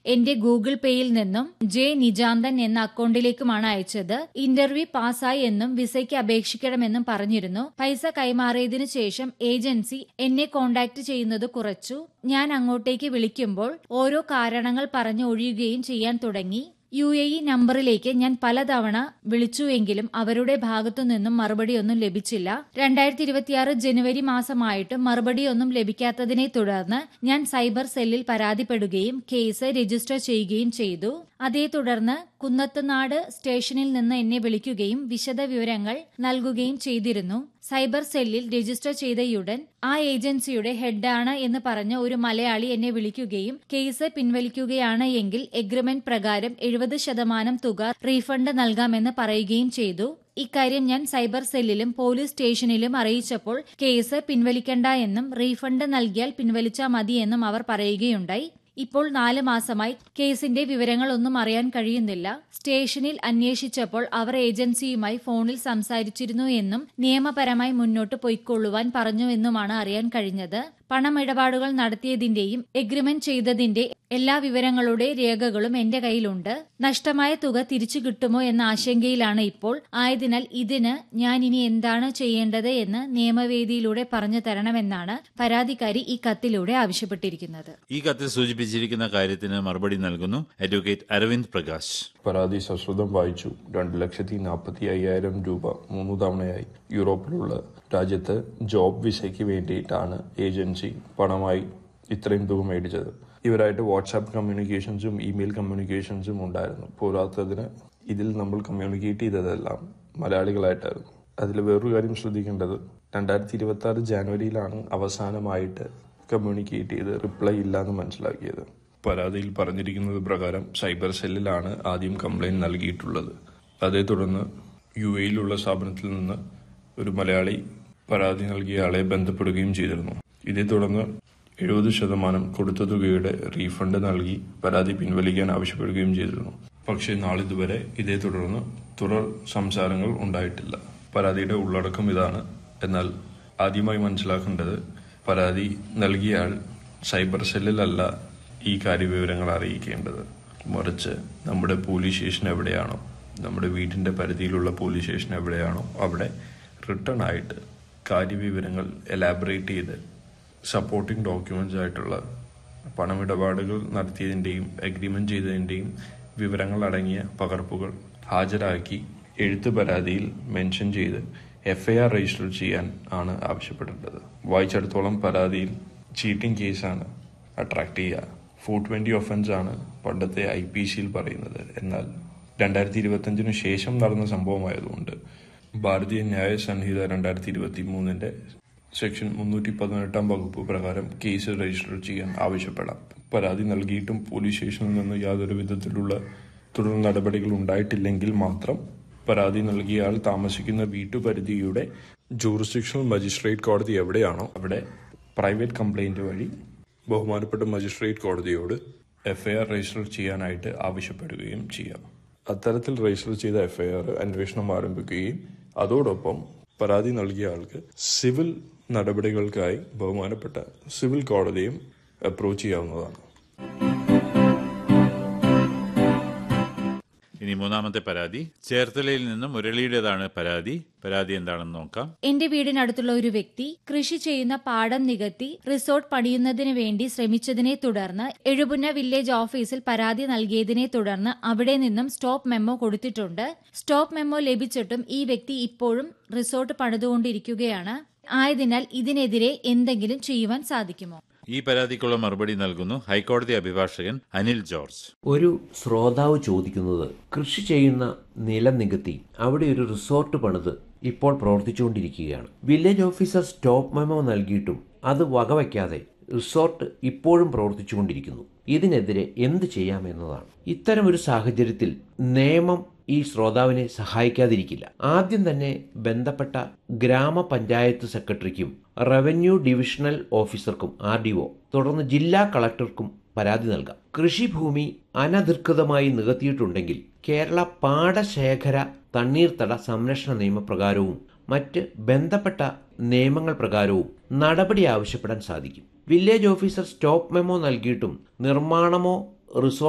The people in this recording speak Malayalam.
എന്റെ ഗൂഗിൾ പേയിൽ നിന്നും ജെ നിജാന്തൻ എന്ന അക്കൌണ്ടിലേക്കുമാണ് അയച്ചത് ഇന്റർവ്യൂ പാസ്സായി എന്നും വിസയ്ക്ക് അപേക്ഷിക്കണമെന്നും പറഞ്ഞിരുന്നു പൈസ കൈമാറിയതിനു ശേഷം ഏജൻസി എന്നെ കോണ്ടാക്ട് ചെയ്യുന്നത് കുറച്ചു ഞാൻ അങ്ങോട്ടേക്ക് വിളിക്കുമ്പോൾ ഓരോ കാരണങ്ങൾ പറഞ്ഞ് ഒഴിയുകയും ചെയ്യാൻ തുടങ്ങി യു എ ഇ നമ്പറിലേക്ക് ഞാൻ പലതവണ വിളിച്ചുവെങ്കിലും അവരുടെ ഭാഗത്തു നിന്നും മറുപടിയൊന്നും ലഭിച്ചില്ല രണ്ടായിരത്തി ഇരുപത്തിയാറ് ജനുവരി മാസമായിട്ടും മറുപടിയൊന്നും ലഭിക്കാത്തതിനെ തുടർന്ന് ഞാൻ സൈബർ സെല്ലിൽ പരാതിപ്പെടുകയും കേസ് രജിസ്റ്റർ ചെയ്യുകയും ചെയ്തു അതേ തുടർന്ന് കുന്നത്തുനാട് സ്റ്റേഷനിൽ നിന്ന് എന്നെ വിളിക്കുകയും വിശദ വിവരങ്ങൾ നൽകുകയും ചെയ്തിരുന്നു സൈബർ സെല്ലിൽ രജിസ്റ്റർ ചെയ്തയുടൻ ആ ഏജൻസിയുടെ ഹെഡാണ് എന്ന് പറഞ്ഞ ഒരു മലയാളി എന്നെ വിളിക്കുകയും കേസ് പിൻവലിക്കുകയാണ് എങ്കിൽ എഗ്രിമെന്റ് പ്രകാരം എഴുപത് ശതമാനം തുക റീഫണ്ട് നൽകാമെന്ന് പറയുകയും ചെയ്തു ഇക്കാര്യം ഞാൻ സൈബർ സെല്ലിലും പോലീസ് സ്റ്റേഷനിലും അറിയിച്ചപ്പോൾ കേസ് പിൻവലിക്കണ്ട എന്നും റീഫണ്ട് നൽകിയാൽ പിൻവലിച്ചാൽ മതിയെന്നും അവർ പറയുകയുണ്ടായി ഇപ്പോൾ നാല് മാസമായി കേസിന്റെ വിവരങ്ങളൊന്നും അറിയാൻ കഴിയുന്നില്ല സ്റ്റേഷനിൽ അന്വേഷിച്ചപ്പോൾ അവർ ഏജൻസിയുമായി ഫോണിൽ സംസാരിച്ചിരുന്നു എന്നും നിയമപരമായി മുന്നോട്ട് പൊയ്ക്കൊള്ളുവാൻ പറഞ്ഞുവെന്നുമാണ് അറിയാൻ കഴിഞ്ഞത് പണമിടപാടുകൾ നടത്തിയതിന്റെയും എഗ്രിമെന്റ് ചെയ്തതിന്റെ എല്ലാ വിവരങ്ങളുടെ രേഖകളും എന്റെ കയ്യിലുണ്ട് നഷ്ടമായ തുക തിരിച്ചു കിട്ടുമോ എന്ന ആശങ്കയിലാണ് ഇപ്പോൾ ആയതിനാൽ ഇതിന് ഞാൻ ഇനി എന്താണ് ചെയ്യേണ്ടത് എന്ന് നിയമവേദിയിലൂടെ പറഞ്ഞു തരണമെന്നാണ് പരാതിക്കാരി ഈ കത്തിലൂടെ ആവശ്യപ്പെട്ടിരിക്കുന്നത് ഈ കത്തിൽ സൂചിപ്പിച്ചിരിക്കുന്ന കാര്യത്തിന് മറുപടി നൽകുന്നു അഡ്വക്കേറ്റ് അരവിന്ദ് പ്രകാശ് പരാതി സശ്രുതം വായിച്ചു രണ്ട് ലക്ഷത്തി നാൽപ്പത്തി അയ്യായിരം രൂപ മൂന്ന് തവണയായി യൂറോപ്പിലുള്ള രാജ്യത്ത് ജോബ് വിസയ്ക്ക് വേണ്ടിയിട്ടാണ് ഏജൻസി പണമായി ഇത്രയും തുക മേടിച്ചത് ഇവരായിട്ട് വാട്സാപ്പ് കമ്മ്യൂണിക്കേഷൻസും ഇമെയിൽ കമ്മ്യൂണിക്കേഷൻസും ഉണ്ടായിരുന്നു പോരാത്തതിന് ഇതിൽ നമ്മൾ കമ്മ്യൂണിക്കേറ്റ് ചെയ്തതെല്ലാം മലയാളികളായിട്ടായിരുന്നു അതിൽ വേറൊരു കാര്യം ശ്രദ്ധിക്കേണ്ടത് രണ്ടായിരത്തി ഇരുപത്തി ആറ് ജാനുവരിയിലാണ് അവസാനമായിട്ട് കമ്മ്യൂണിക്കേറ്റ് ചെയ്ത് റിപ്ലൈ ഇല്ലാന്ന് മനസ്സിലാക്കിയത് പരാതിയിൽ പറഞ്ഞിരിക്കുന്നത് പ്രകാരം സൈബർ സെല്ലിലാണ് ആദ്യം കംപ്ലൈന്റ് നൽകിയിട്ടുള്ളത് അതേ തുടർന്ന് യു എയിലുള്ള സ്ഥാപനത്തിൽ നിന്ന് ഒരു മലയാളി പരാതി നൽകിയ ആളെ ബന്ധപ്പെടുകയും ചെയ്തിരുന്നു ഇതേ തുടർന്ന് എഴുപത് ശതമാനം കൊടുത്ത തുകയുടെ റീഫണ്ട് നൽകി പരാതി പിൻവലിക്കാൻ ആവശ്യപ്പെടുകയും ചെയ്തിരുന്നു പക്ഷേ നാളിതുവരെ ഇതേ തുടർന്ന് തുടർ സംസാരങ്ങൾ ഉണ്ടായിട്ടില്ല പരാതിയുടെ ഉള്ളടക്കം ഇതാണ് എന്നാൽ ആദ്യമായി മനസ്സിലാക്കേണ്ടത് പരാതി നൽകിയ ആൾ സൈബർ സെല്ലിലല്ല ഈ കാര്യവിവരങ്ങൾ അറിയിക്കേണ്ടത് മറിച്ച് നമ്മുടെ പോലീസ് സ്റ്റേഷൻ എവിടെയാണോ നമ്മുടെ വീടിന്റെ പരിധിയിലുള്ള പോലീസ് സ്റ്റേഷൻ എവിടെയാണോ അവിടെ റിട്ടേൺ ആയിട്ട് കാര്യവിവരങ്ങൾ എലാബറേറ്റ് ചെയ്ത് സപ്പോർട്ടിംഗ് ഡോക്യുമെന്റ്സ് ആയിട്ടുള്ള പണമിടപാടുകൾ നടത്തിയതിന്റെയും അഗ്രിമെന്റ് ചെയ്തതിന്റെയും വിവരങ്ങൾ അടങ്ങിയ പകർപ്പുകൾ ഹാജരാക്കി എഴുത്ത് പരാതിയിൽ മെൻഷൻ ചെയ്ത് എഫ് ഐ ആർ രജിസ്റ്റർ ചെയ്യാൻ ആണ് ആവശ്യപ്പെടേണ്ടത് വായിച്ചിടത്തോളം പരാതിയിൽ ചീറ്റിംഗ് കേസാണ് അട്രാക്ട് ചെയ്യുക ഫോർ ട്വന്റി ഒഫൻസ് ആണ് പണ്ടത്തെ ഐ പി സിയിൽ പറയുന്നത് എന്നാൽ രണ്ടായിരത്തി ഇരുപത്തഞ്ചിനു ശേഷം നടന്ന സംഭവമായതുകൊണ്ട് ഭാരതീയ ന്യായ സംഹിത രണ്ടായിരത്തി ഇരുപത്തി മൂന്നിന്റെ സെക്ഷൻ മുന്നൂറ്റി പതിനെട്ടാം വകുപ്പ് പ്രകാരം കേസ് രജിസ്റ്റർ ചെയ്യാൻ ആവശ്യപ്പെടാം പരാതി നൽകിയിട്ടും പോലീസ് സ്റ്റേഷനിൽ നിന്ന് യാതൊരു വിധത്തിലുള്ള തുടർ നടപടികൾ ഉണ്ടായിട്ടില്ലെങ്കിൽ മാത്രം പരാതി നൽകിയ ആൾ താമസിക്കുന്ന വീട്ടുപരിധിയുടെ ജൂറിസ്ഡിക്ഷണൽ മജിസ്ട്രേറ്റ് കോടതി എവിടെയാണോ അവിടെ പ്രൈവറ്റ് കംപ്ലൈന്റ് വഴി ബഹുമാനപ്പെട്ട മജിസ്ട്രേറ്റ് കോടതിയോട് എഫ്ഐആർ രജിസ്റ്റർ ചെയ്യാനായിട്ട് ആവശ്യപ്പെടുകയും ചെയ്യാം അത്തരത്തിൽ രജിസ്റ്റർ ചെയ്ത എഫ്ഐആർ അന്വേഷണം ആരംഭിക്കുകയും അതോടൊപ്പം പരാതി നൽകിയ ആൾക്ക് സിവിൽ നടപടികൾക്കായി ബഹുമാനപ്പെട്ട സിവിൽ കോടതിയും അപ്രോച്ച് ചെയ്യാവുന്നതാണ് ഇനി മൂന്നാമത്തെ പരാതി ചേർത്തലയിൽ നിന്നും മുരളിയുടേതാണ് പരാതി പരാതി എന്താണെന്ന് നോക്കാം എന്റെ വീടിനടുത്തുള്ള ഒരു വ്യക്തി കൃഷി ചെയ്യുന്ന പാടം നികത്തി റിസോർട്ട് പണിയുന്നതിന് വേണ്ടി ശ്രമിച്ചതിനെ തുടർന്ന് എഴുപുന്ന വില്ലേജ് ഓഫീസിൽ പരാതി നൽകിയതിനെ തുടർന്ന് അവിടെ നിന്നും സ്റ്റോപ്പ് മെമ്മോ കൊടുത്തിട്ടുണ്ട് സ്റ്റോപ്പ് മെമ്മോ ലഭിച്ചിട്ടും ഈ വ്യക്തി ഇപ്പോഴും റിസോർട്ട് പണിതുകൊണ്ടിരിക്കുകയാണ് ആയതിനാൽ ഇതിനെതിരെ എന്തെങ്കിലും ചെയ്യുവാൻ സാധിക്കുമോ ഈ പരാതിക്കുള്ള മറുപടി നൽകുന്നു ഹൈക്കോടതി അഭിഭാഷകൻ അനിൽ ജോർജ് ഒരു ശ്രോതാവ് ചോദിക്കുന്നത് കൃഷി ചെയ്യുന്ന നിലം നികത്തി അവിടെ ഒരു റിസോർട്ട് പണിത് ഇപ്പോൾ പ്രവർത്തിച്ചുകൊണ്ടിരിക്കുകയാണ് വില്ലേജ് ഓഫീസർ സ്റ്റോപ്പ് മെമ്മോ നൽകിയിട്ടും അത് വകവയ്ക്കാതെ റിസോർട്ട് ഇപ്പോഴും പ്രവർത്തിച്ചുകൊണ്ടിരിക്കുന്നു ഇതിനെതിരെ എന്ത് ചെയ്യാമെന്നതാണ് ഇത്തരം ഒരു സാഹചര്യത്തിൽ നിയമം ഈ ശ്രോതാവിനെ സഹായിക്കാതിരിക്കില്ല ആദ്യം തന്നെ ബന്ധപ്പെട്ട ഗ്രാമപഞ്ചായത്ത് സെക്രട്ടറിക്കും റവന്യൂ ഡിവിഷണൽ ഓഫീസർക്കും ആർ ഡി ഒ തുടർന്ന് ജില്ലാ കളക്ടർക്കും പരാതി നൽകാം കൃഷിഭൂമി അനധികൃതമായി നികത്തിയിട്ടുണ്ടെങ്കിൽ കേരള പാടശേഖര തണ്ണീർത്തട സംരക്ഷണ നിയമപ്രകാരവും മറ്റ് ബന്ധപ്പെട്ട നിയമങ്ങൾ പ്രകാരവും നടപടി ആവശ്യപ്പെടാൻ സാധിക്കും വില്ലേജ് ഓഫീസർ സ്റ്റോപ്പ് മെമ്മോ നൽകിയിട്ടും നിർമ്മാണമോ റിസോർട്ട്